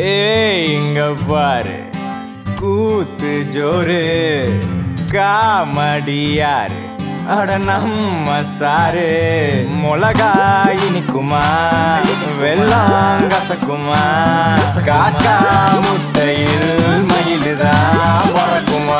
ஏய் இங்க பாரு கூத்து ஜோரு காமெடி யாரு அட நம்ம சாரு மிளகா இனிக்குமா வெள்ளம் கசக்குமா காக்கா முட்டையில் மயிலுதான் பறக்குமா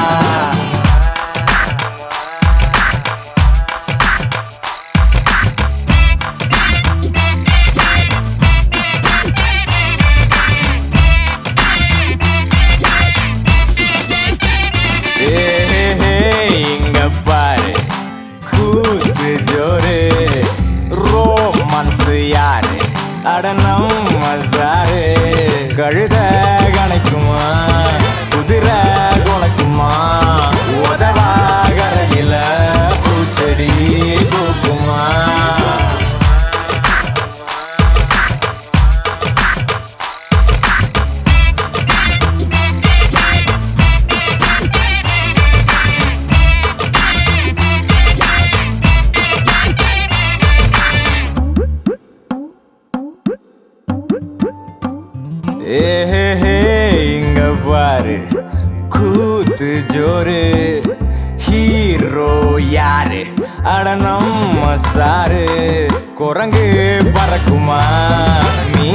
ஏய், இங்க பாரு கூத்து ஜோரு ரோமான்ஸ் யாரு அட நம்ம சாரு கழுத கணக்குமா குதிரை குணக்குமா உதவா கரையில பூச்செடி பூக்குமா ஏஹே இங்க பாரு கூத்து ஜோரு ஹீரோ யாரு அட நம்ம சாரு குரங்கு பறக்குமா மீ